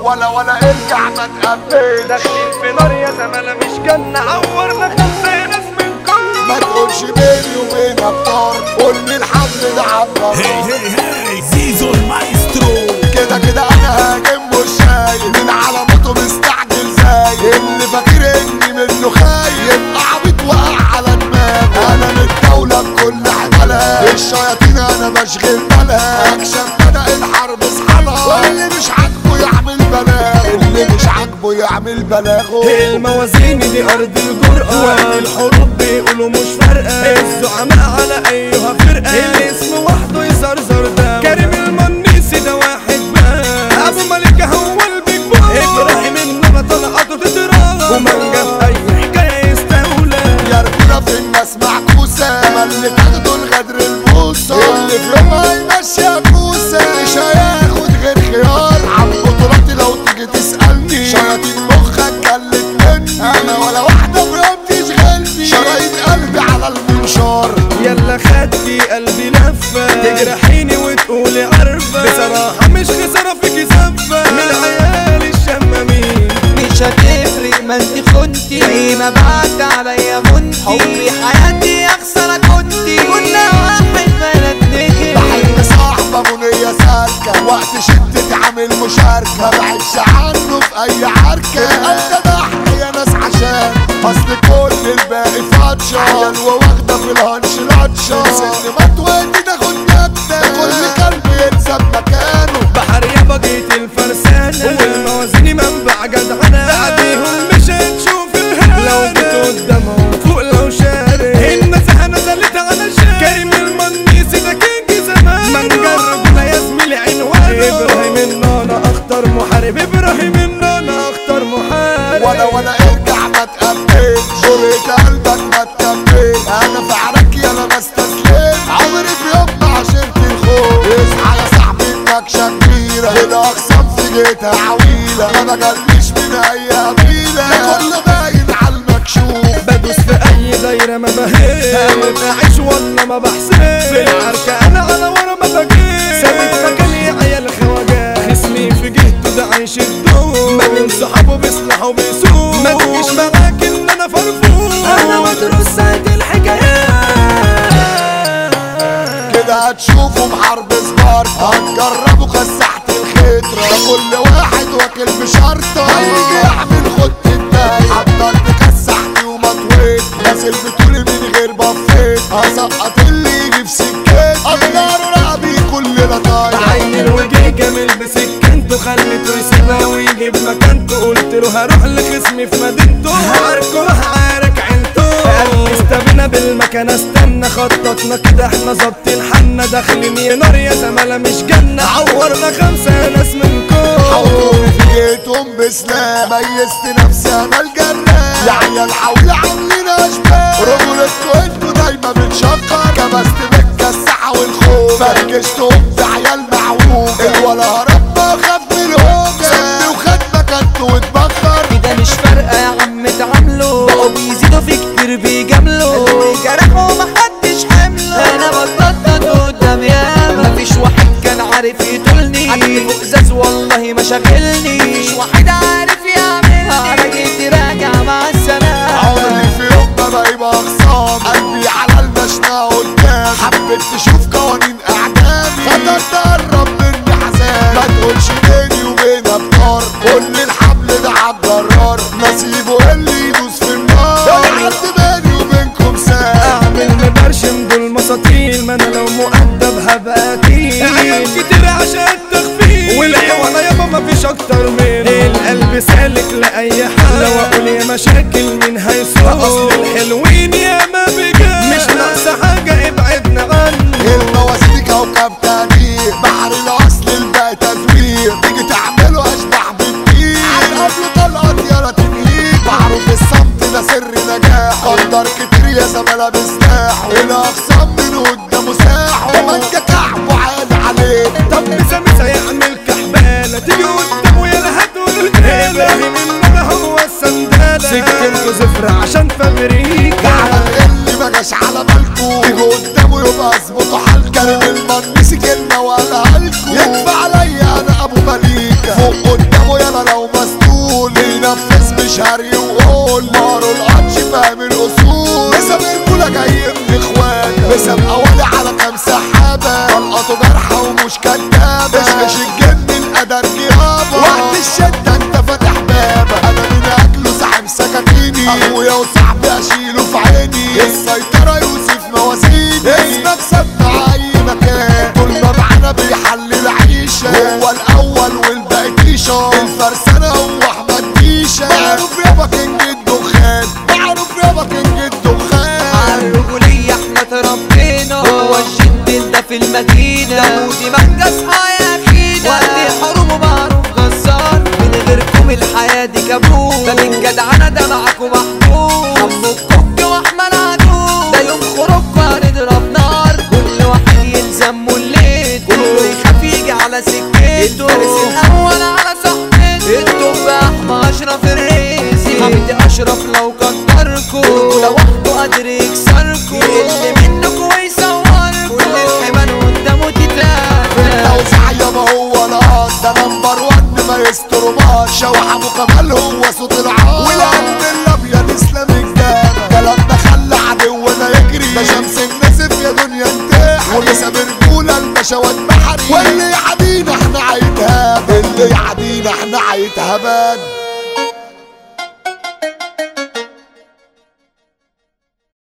ولا ولا ارجع ما تقبلش داخلين في نار يا زمالة مش جنة عورنا خمسة ناس منكم ما تقولش بيني وبين ابطال قول لي الحمل ده عبر هي هي هي زيزو المايسترو كده كده انا هاجم مش شايل من علامته مستعجل زي اللي فاكر اني منه خايف عبيط وقع على دماغه انا من الدولة بكل حمالها الشياطين انا بشغل بالها اكشن بدأ الحرب اصحالها واللي مش عاجبه يعمل بلاغه اللي مش عاجبه يعمل بلاغه الموازين دي ارض الجرأة وقت الحروب بيقولوا مش فارقة الزعماء على ايها فرقة الاسم وحده يزرزر ده كريم المنيسي ده واحد بقى ابو ملكة هو البيج بوس ابراهيم انما طلعته تتراغى ومانجا في اي حكاية يستولى يا رجولة في الناس معكوسة ما اللي تاخدوا الغدر البوسة اللي في يوم هيمشي كوسة مش هياخد غير خيار عن بطولاتي لو تيجي تسألني شياطين مخك كلت مني أنا ولا واحدة في يوم تشغلني شرايين قلبي على المنشار يلا خدتي قلبي لفة تجرحيني وتقولي عارفة بصراحة مش خسارة فيكي زفة من عيال الشمامين مش هتفرق ما انت خنتي زي ما بعت عليا منتي حبي حياتي اخسر كنتي كنا واحد بلا اتنين بحب صاحبة منية سالكة وقت شدتي عامل مشاركة ما بعدش عنه في أي عركة أنت ضحي يا ناس عشان أصل كل الباقي فاتشة عيال وواخدة في الهنش لاتشة سن ما تويتي تاخد جدة كل كلب ينسى مكانه بحر يابا جيت الفرسانة والموازين منبع جدعنة بعديهم مش هتشوف الهنا لو جيت قدامهم فوق لو شارع المساحة نزلت على شارع كريم المنيسي ده كينج زمان ما نجرب يا زميلي عنوانه ابراهيم النانا اخطر محارب ابراهيم النانا اخطر محارب ولا ولا ارجع ما تقبلش جريت قلبك ما تكمل انا في عرك يلا بستسلم عمري في يوم ما عشرت الخوف اصحى يا صاحبي النكشة كبيرة الاقسام في جيتها عويلة ما بجليش من اي قبيلة كل باين على المكشوف بدوس في اي دايرة ما بهيش هموت اعيش والله ما بحسب في العركة انا على ورا ما بجيش ثابت مكاني عيال خواجات خصمي في جهته ده عايش الدور ما بين صحابه بيصلح وبيسوق ما تجيش معاك ان انا فرفور انا مدروس ساعة الحكايات كده هتشوفوا بحرب سبارتا هتجربوا كسحت الخطرة ده كل واحد واكل بشرطة هيجي يعمل خط الداي هفضل تكسحتي وما طويت نازل بطولي من غير بفيت هسقط اللي يجي في سكتي اقدر رقبي كل لطايا عين الوجه جميل بسكنته خليته يسيبها ويجيب مكانته قلت له هروح لخصمي في مدينته هعاركه هعارك عيلته قال لي استبينا بالمكان استنى خططنا كده احنا ظابطين حالنا داخلين يا نار يا زمالة مش جنة عورنا خمسة ناس منكم حوطوني في جيتهم بسلام ميزت نفسي انا الجنان يا عيال حول عاملين اشباه رجولتكوا انتوا دايما بتشكر كبست بالكسحة والخوف فركشتهم في عيال معوج الولا هرب ما خاف من الهوجة سبني وخد مكانته واتبخر كده مش فارقة يا عم اتعاملوا بقوا بيزيدوا في كتير بيجاملوا جرحوا محدش حمله انا بطلت قدام ياما مفيش واحد كان عارف يطولني عندي ازاز والله ما شاغلني مفيش واحد عارف يعملني انا جيت راجع مع السلامة عمري في يوم ما بقى يبقى خصام قلبي على المشنقة قدام حبيت تشوف قوانين اعدامي خطر تقرب مني حزان ما تقولش بيني وبين ابطال كل الحبل ده عالجرار نصيبه اللي يدوس في النار يعد بيني وبينكم ساعة اعمل مبرشم دول مساطيل ما انا لو مؤدب هبقى تقيل عيال كتير عشان تخفيل والعيوانة يابا مفيش اكتر من القلب سالك لاي حال لو اقول يا مشاكل مين هيسوق اصل الحلوين يا ما بجد مش ناقصة حاجة ابعدنا عنه المواسير كوكب تاني بحر الاصل الباقي تزوير تيجي تعمله اشبح بالدين قبل طلقات يلا تنهيك معروف الصمت ده سر نجاح قدر كتير يا زملاء بسلاحه الاقسام من قدامه ساحه ومانجا كعبه عالي عليه طب مسا مسا يعمل كحبالة تيجي قدامه يا هتقول الجالة ابراهيم انما هو السندالة سكنته زفرة عشان فابريكا على اللي ما جاش على بالكو تيجي قدامه يبقى اظبطوا حالكو كريم المنيسي كلمه وقالها لكو يكفى عليا انا ابو مليكه فوق قدامه يلا ده درجي يابا وقت الشدة انت فاتح بابا انا من اكله ساحب سكاكيني اخويا وصاحبي اشيله في عيني السيطرة يوسف موازيني اسمك سمع اي مكان طول ما معانا بيحل العيشة هو الاول والباقي تيشة الفرسانة هو احمد ديشة معروف يابا كينج الدخان معروف يابا كينج الدخان عالرجولية احنا تربينا هو الجد ده في المدينة ودي مانجا اصحى يا اخينا وقت الحروب معروف غزار من غيركم الحياة دي كابوس ده من جدعنا ده معاكم محبوب حمو الكوك واحمد عدو ده يوم خروجكوا هنضرب نار كل واحد يلزم موليته كله يخاف يجي على سكته الفارس الاول على صحبته الدب احمى اشرف الريسي حمدي اشرف لو كتركوا لوحده قادر يكسركوا اللي منكوا ويصوركوا كل الحيوان قدامه تتلاقى توزيع يابا هو القاص ده نمبر وان ما يسترماش شوح ابو كمال هو صوت العاص والقلب الابيض اسلام جداد كلامنا خلى عدونا يجري ده شمس الناسف يا دنيا انتحري ولسه برجولة البشوات بحري واللي يعدينا احنا عيتهاب اللي يعدينا احنا عيتهبان